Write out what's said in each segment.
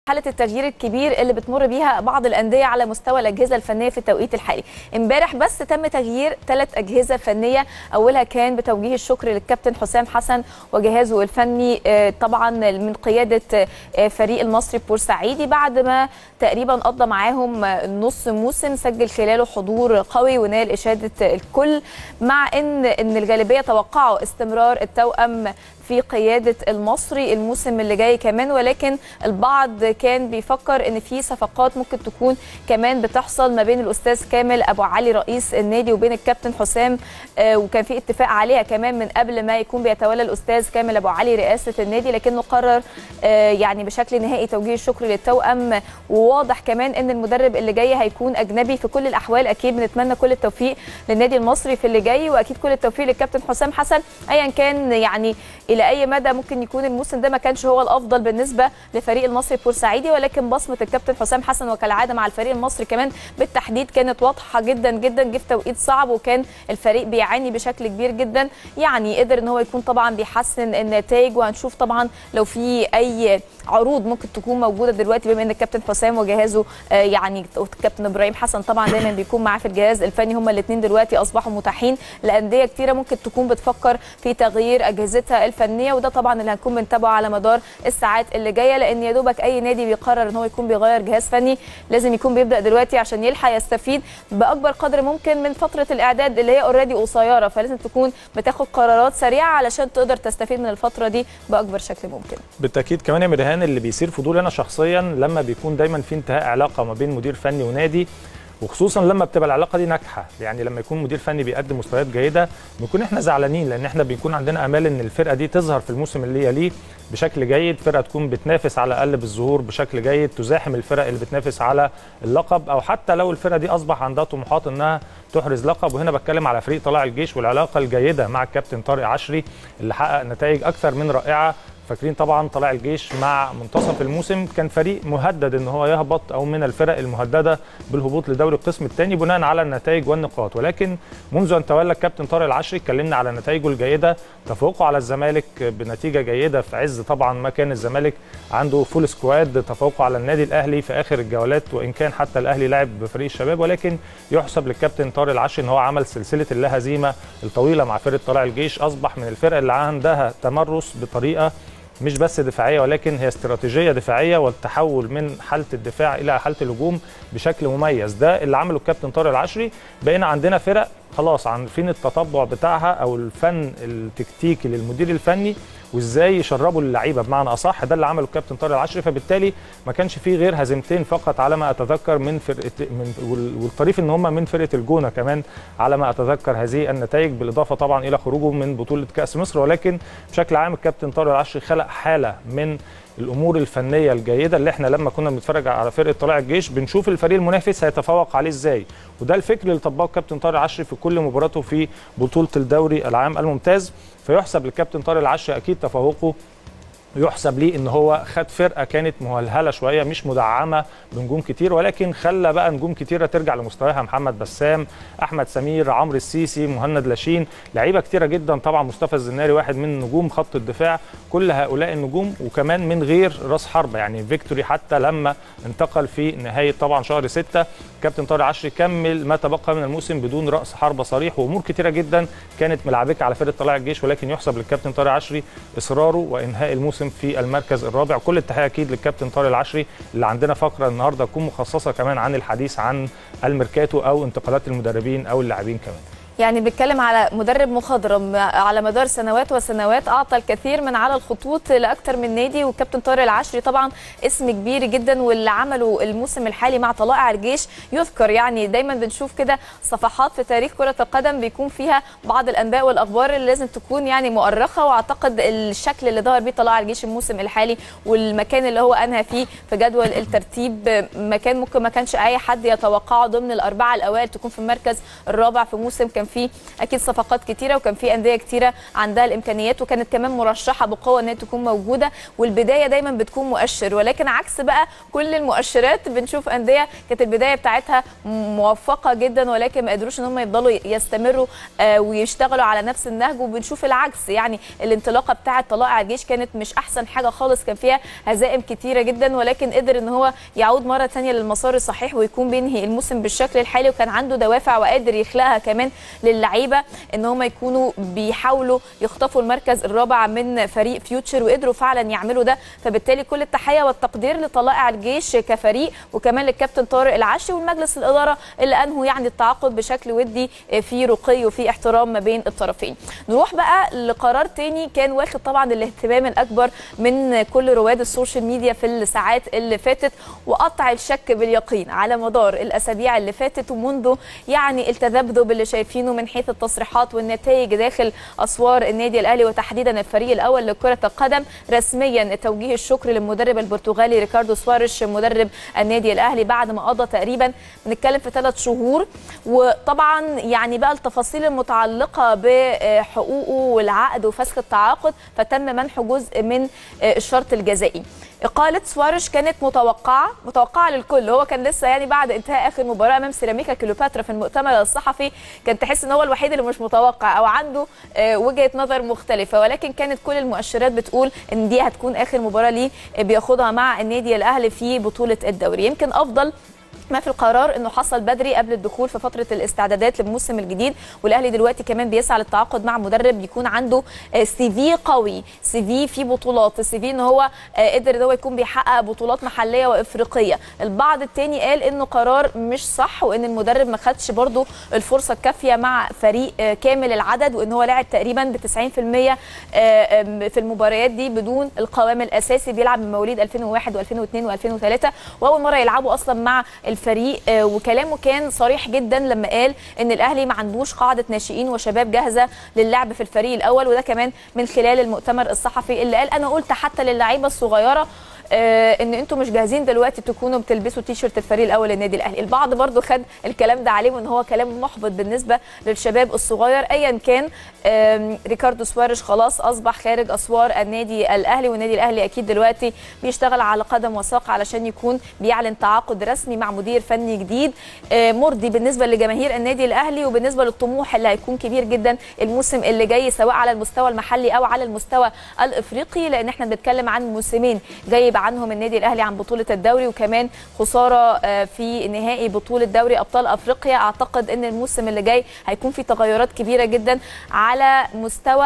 حاله التغيير الكبير اللي بتمر بيها بعض الانديه على مستوى الاجهزه الفنيه في التوقيت الحالي امبارح بس تم تغيير ثلاث اجهزه فنيه اولها كان بتوجيه الشكر للكابتن حسام حسن وجهازه الفني آه، طبعا من قياده آه، فريق المصري بورسعيدي بعد ما تقريبا قضى معاهم آه، نص موسم سجل خلاله حضور قوي ونال اشاده الكل مع ان ان الغالبيه توقعوا استمرار التوأم في قياده المصري الموسم اللي جاي كمان ولكن البعض كان بيفكر ان في صفقات ممكن تكون كمان بتحصل ما بين الاستاذ كامل ابو علي رئيس النادي وبين الكابتن حسام آه، وكان في اتفاق عليها كمان من قبل ما يكون بيتولى الاستاذ كامل ابو علي رئاسه النادي لكنه قرر آه، يعني بشكل نهائي توجيه الشكر للتوأم وواضح كمان ان المدرب اللي جاي هيكون اجنبي في كل الاحوال اكيد بنتمنى كل التوفيق للنادي المصري في اللي جاي واكيد كل التوفيق للكابتن حسام حسن ايا كان يعني الى اي مدى ممكن يكون الموسم ده ما كانش هو الافضل بالنسبه لفريق المصري بورسعيدي ولكن بصمه الكابتن حسام حسن وكالعاده مع الفريق المصري كمان بالتحديد كانت واضحه جدا جدا جه في توقيت صعب وكان الفريق بيعاني بشكل كبير جدا يعني قدر ان هو يكون طبعا بيحسن النتائج وهنشوف طبعا لو في اي عروض ممكن تكون موجوده دلوقتي بما ان الكابتن حسام وجهازه آه، يعني الكابتن ابراهيم حسن طبعا دايما بيكون معاه في الجهاز الفني هما الاثنين دلوقتي اصبحوا متاحين لانديه كتيره ممكن تكون بتفكر في تغيير اجهزتها الفنيه وده طبعا اللي هنكون بنتابعه على مدار الساعات اللي جايه لان يا دوبك اي نادي بيقرر ان هو يكون بيغير جهاز فني لازم يكون بيبدا دلوقتي عشان يلحق يستفيد باكبر قدر ممكن من فتره الاعداد اللي هي اوريدي قصيره فلازم تكون بتاخد قرارات سريعه علشان تقدر تستفيد من الفتره دي باكبر شكل ممكن بالتاكيد كمان يا مرهان اللي بيصير فضول انا شخصيا لما بيكون دايما في انتهاء علاقه ما بين مدير فني ونادي وخصوصا لما بتبقى العلاقه دي ناجحه يعني لما يكون مدير فني بيقدم مستويات جيده بنكون احنا زعلانين لان احنا بيكون عندنا امال ان الفرقه دي تظهر في الموسم اللي يليه بشكل جيد فرقه تكون بتنافس على الاقل بالظهور بشكل جيد تزاحم الفرق اللي بتنافس على اللقب او حتى لو الفرقه دي اصبح عندها طموحات انها تحرز لقب وهنا بتكلم على فريق طلائع الجيش والعلاقه الجيده مع الكابتن طارق عشري اللي حقق نتائج اكثر من رائعه فاكرين طبعا طلائع الجيش مع منتصف الموسم كان فريق مهدد ان هو يهبط او من الفرق المهدده بالهبوط لدوري القسم الثاني بناء على النتائج والنقاط ولكن منذ ان تولى الكابتن طارق العشري اتكلمنا على نتائجه الجيده تفوقه على الزمالك بنتيجه جيده في عز طبعا ما كان الزمالك عنده فول سكواد تفوقه على النادي الاهلي في اخر الجولات وان كان حتى الاهلي لعب بفريق الشباب ولكن يحسب للكابتن طارق العشري ان هو عمل سلسله اللا هزيمه الطويله مع فرقه طلائع الجيش اصبح من الفرق اللي عندها تمرس بطريقه مش بس دفاعيه ولكن هي استراتيجيه دفاعيه والتحول من حاله الدفاع الى حاله الهجوم بشكل مميز ده اللي عمله الكابتن طارق العشري بقينا عندنا فرق خلاص عارفين التطبع بتاعها او الفن التكتيكي للمدير الفني وازاي يشربوا اللعيبه بمعنى اصح ده اللي عمله الكابتن طارق العشري فبالتالي ما كانش فيه غير هزيمتين فقط على ما اتذكر من فرقه من وال- والطريف ان هم من فرقه الجونه كمان على ما اتذكر هذه النتائج بالاضافه طبعا الى خروجه من بطوله كاس مصر ولكن بشكل عام الكابتن طارق العشري خلق حاله من الامور الفنيه الجيده اللي احنا لما كنا بنتفرج على فرقه طلائع الجيش بنشوف الفريق المنافس هيتفوق عليه ازاي وده الفكر اللي طبقه الكابتن طارق العشري في كل مباراته في بطوله الدوري العام الممتاز فيحسب للكابتن طارق العشري اكيد تفوقه يحسب ليه ان هو خد فرقه كانت مهلهله شويه مش مدعمه بنجوم كتير ولكن خلى بقى نجوم كتيره ترجع لمستواها محمد بسام احمد سمير عمرو السيسي مهند لاشين لعيبه كتيره جدا طبعا مصطفى الزناري واحد من نجوم خط الدفاع كل هؤلاء النجوم وكمان من غير راس حربه يعني فيكتوري حتى لما انتقل في نهايه طبعا شهر 6 كابتن طارق عشري كمل ما تبقى من الموسم بدون راس حربه صريح وامور كتيره جدا كانت ملعبكه على فرقه طلائع الجيش ولكن يحسب للكابتن طارق عشري اصراره وانهاء الموسم في المركز الرابع كل التحيه اكيد للكابتن طارق العشري اللي عندنا فقره النهارده تكون مخصصه كمان عن الحديث عن الميركاتو او انتقالات المدربين او اللاعبين كمان يعني بنتكلم على مدرب مخضرم على مدار سنوات وسنوات اعطى الكثير من على الخطوط لاكثر من نادي والكابتن طارق العشري طبعا اسم كبير جدا واللي عمله الموسم الحالي مع طلائع الجيش يذكر يعني دايما بنشوف كده صفحات في تاريخ كره القدم بيكون فيها بعض الانباء والاخبار اللي لازم تكون يعني مؤرخه واعتقد الشكل اللي ظهر بيه طلائع الجيش الموسم الحالي والمكان اللي هو انهى فيه في جدول الترتيب مكان ممكن ما كانش اي حد يتوقعه ضمن الاربعه الاوائل تكون في المركز الرابع في موسم كان كان في اكيد صفقات كتيره وكان في انديه كتيره عندها الامكانيات وكانت كمان مرشحه بقوه ان هي تكون موجوده والبدايه دايما بتكون مؤشر ولكن عكس بقى كل المؤشرات بنشوف انديه كانت البدايه بتاعتها موفقه جدا ولكن ما قدروش ان هم يفضلوا يستمروا آه ويشتغلوا على نفس النهج وبنشوف العكس يعني الانطلاقه بتاعه طلائع الجيش كانت مش احسن حاجه خالص كان فيها هزائم كتيره جدا ولكن قدر ان هو يعود مره ثانيه للمسار الصحيح ويكون بينهي الموسم بالشكل الحالي وكان عنده دوافع وقادر يخلقها كمان للعيبه ان هم يكونوا بيحاولوا يخطفوا المركز الرابع من فريق فيوتشر وقدروا فعلا يعملوا ده فبالتالي كل التحيه والتقدير لطلائع الجيش كفريق وكمان للكابتن طارق العشي والمجلس الاداره اللي انهوا يعني التعاقد بشكل ودي في رقي وفي احترام ما بين الطرفين نروح بقى لقرار تاني كان واخد طبعا الاهتمام الاكبر من كل رواد السوشيال ميديا في الساعات اللي فاتت وقطع الشك باليقين على مدار الاسابيع اللي فاتت ومنذ يعني التذبذب اللي شايفينه من حيث التصريحات والنتائج داخل اسوار النادي الاهلي وتحديدا الفريق الاول لكره القدم رسميا توجيه الشكر للمدرب البرتغالي ريكاردو سواريش مدرب النادي الاهلي بعد ما قضى تقريبا بنتكلم في ثلاث شهور وطبعا يعني بقى التفاصيل المتعلقه بحقوقه والعقد وفسخ التعاقد فتم منح جزء من الشرط الجزائي إقالة سواريش كانت متوقعة متوقعة للكل هو كان لسه يعني بعد انتهاء آخر مباراة أمام سيراميكا كليوباترا في المؤتمر الصحفي كان تحس إن هو الوحيد اللي مش متوقع أو عنده وجهة نظر مختلفة ولكن كانت كل المؤشرات بتقول إن دي هتكون آخر مباراة ليه بياخدها مع النادي الأهلي في بطولة الدوري يمكن أفضل ما في القرار انه حصل بدري قبل الدخول في فتره الاستعدادات للموسم الجديد والاهلي دلوقتي كمان بيسعى للتعاقد مع مدرب يكون عنده سي في قوي سي في في بطولات سي في ان هو قدر ان هو يكون بيحقق بطولات محليه وافريقيه البعض التاني قال انه قرار مش صح وان المدرب ما خدش برده الفرصه الكافيه مع فريق كامل العدد وان هو لعب تقريبا ب 90% في المباريات دي بدون القوام الاساسي بيلعب من مواليد 2001 و2002 و2003 واول مره يلعبوا اصلا مع الفريق وكلامه كان صريح جدا لما قال ان الاهلي ما عندوش قاعده ناشئين وشباب جاهزه للعب في الفريق الاول وده كمان من خلال المؤتمر الصحفي اللي قال انا قلت حتى للعيبه الصغيره آه ان انتم مش جاهزين دلوقتي تكونوا بتلبسوا تيشرت الفريق الاول للنادي الاهلي البعض برضو خد الكلام ده عليه وان هو كلام محبط بالنسبه للشباب الصغير ايا كان ريكاردو سواريش خلاص اصبح خارج اسوار النادي الاهلي والنادي الاهلي اكيد دلوقتي بيشتغل على قدم وساق علشان يكون بيعلن تعاقد رسمي مع مدير فني جديد آه مرضي بالنسبه لجماهير النادي الاهلي وبالنسبه للطموح اللي هيكون كبير جدا الموسم اللي جاي سواء على المستوى المحلي او على المستوى الافريقي لان احنا بنتكلم عن موسمين جاي عنهم النادي الاهلي عن بطوله الدوري وكمان خساره في نهائي بطوله دوري ابطال افريقيا اعتقد ان الموسم اللي جاي هيكون في تغيرات كبيره جدا على مستوى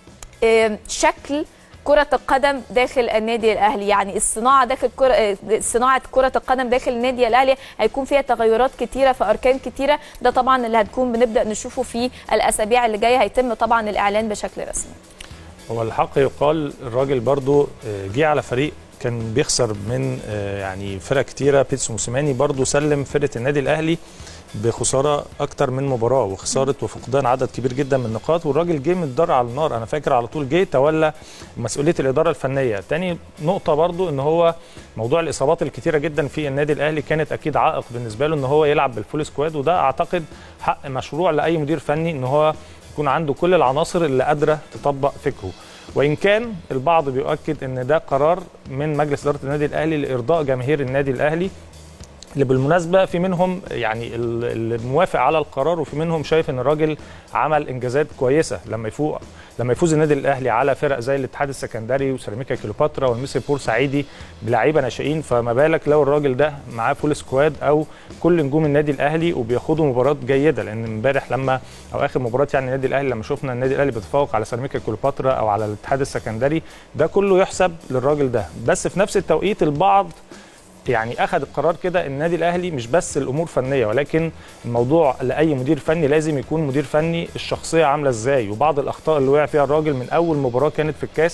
شكل كرة القدم داخل النادي الأهلي يعني الصناعة داخل كرة صناعة كرة القدم داخل النادي الأهلي هيكون فيها تغيرات كتيرة في أركان كتيرة ده طبعا اللي هتكون بنبدأ نشوفه في الأسابيع اللي جاية هيتم طبعا الإعلان بشكل رسمي هو الحق يقال الراجل برضو جه على فريق كان بيخسر من يعني فرق كتيره بيتسو موسيماني برضو سلم فرقه النادي الاهلي بخساره اكتر من مباراه وخساره وفقدان عدد كبير جدا من النقاط والراجل جه من الدار على النار انا فاكر على طول جه تولى مسؤوليه الاداره الفنيه تاني نقطه برضو ان هو موضوع الاصابات الكتيره جدا في النادي الاهلي كانت اكيد عائق بالنسبه له ان هو يلعب بالفول سكواد وده اعتقد حق مشروع لاي مدير فني ان هو يكون عنده كل العناصر اللي قادره تطبق فكره وان كان البعض بيؤكد ان ده قرار من مجلس اداره النادي الاهلي لارضاء جماهير النادي الاهلي اللي بالمناسبه في منهم يعني اللي موافق على القرار وفي منهم شايف ان الراجل عمل انجازات كويسه لما يفوق لما يفوز النادي الاهلي على فرق زي الاتحاد السكندري وسيراميكا كليوباترا والمصري بورسعيدي بلعيبه ناشئين فما بالك لو الراجل ده معاه فول سكواد او كل نجوم النادي الاهلي وبياخدوا مباراه جيده لان امبارح لما او اخر مباراه يعني النادي الاهلي لما شفنا النادي الاهلي بيتفوق على سيراميكا كليوباترا او على الاتحاد السكندري ده كله يحسب للراجل ده بس في نفس التوقيت البعض يعني اخذ القرار كده النادي الاهلي مش بس الامور فنيه ولكن الموضوع لاي مدير فني لازم يكون مدير فني الشخصيه عامله ازاي وبعض الاخطاء اللي وقع فيها الراجل من اول مباراه كانت في الكاس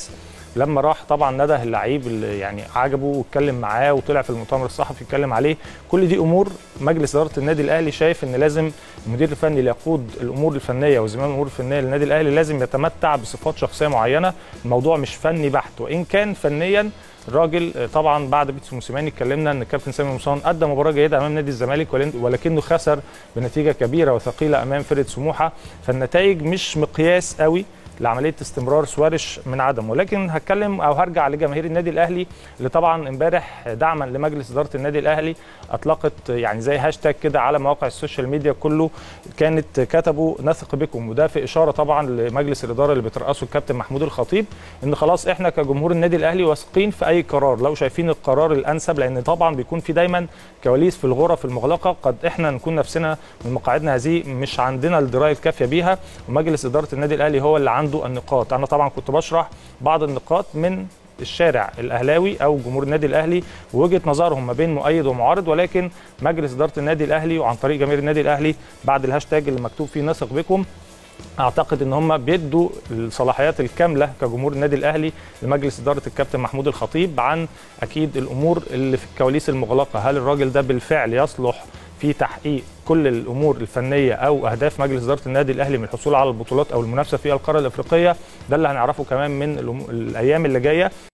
لما راح طبعا نده اللعيب اللي يعني عجبه واتكلم معاه وطلع في المؤتمر الصحفي يتكلم عليه كل دي امور مجلس اداره النادي الاهلي شايف ان لازم المدير الفني اللي يقود الامور الفنيه وزمام الامور الفنيه للنادي الاهلي لازم يتمتع بصفات شخصيه معينه الموضوع مش فني بحت وان كان فنيا الراجل طبعا بعد بيتسو موسيماني اتكلمنا ان الكابتن سامي مصطفى قدم مباراه جيده امام نادي الزمالك ولكنه خسر بنتيجه كبيره وثقيله امام فرقه سموحه فالنتائج مش مقياس قوي لعمليه استمرار سوارش من عدم ولكن هتكلم او هرجع لجماهير النادي الاهلي اللي طبعا امبارح دعما لمجلس اداره النادي الاهلي اطلقت يعني زي هاشتاج كده على مواقع السوشيال ميديا كله كانت كتبوا نثق بكم وده في اشاره طبعا لمجلس الاداره اللي بترأسه الكابتن محمود الخطيب ان خلاص احنا كجمهور النادي الاهلي واثقين في اي قرار لو شايفين القرار الانسب لان طبعا بيكون في دايما كواليس في الغرف المغلقه قد احنا نكون نفسنا من مقاعدنا هذه مش عندنا الدرايه الكافيه بيها ومجلس اداره النادي الاهلي هو اللي عنده النقاط انا طبعا كنت بشرح بعض النقاط من الشارع الاهلاوي او جمهور النادي الاهلي ووجهه نظرهم ما بين مؤيد ومعارض ولكن مجلس اداره النادي الاهلي وعن طريق جماهير النادي الاهلي بعد الهاشتاج اللي مكتوب فيه نثق بكم اعتقد ان هم بيدوا الصلاحيات الكامله كجمهور النادي الاهلي لمجلس اداره الكابتن محمود الخطيب عن اكيد الامور اللي في الكواليس المغلقه هل الراجل ده بالفعل يصلح في تحقيق كل الامور الفنيه او اهداف مجلس اداره النادي الاهلي من الحصول على البطولات او المنافسه في القاره الافريقيه ده اللي هنعرفه كمان من الايام اللي جايه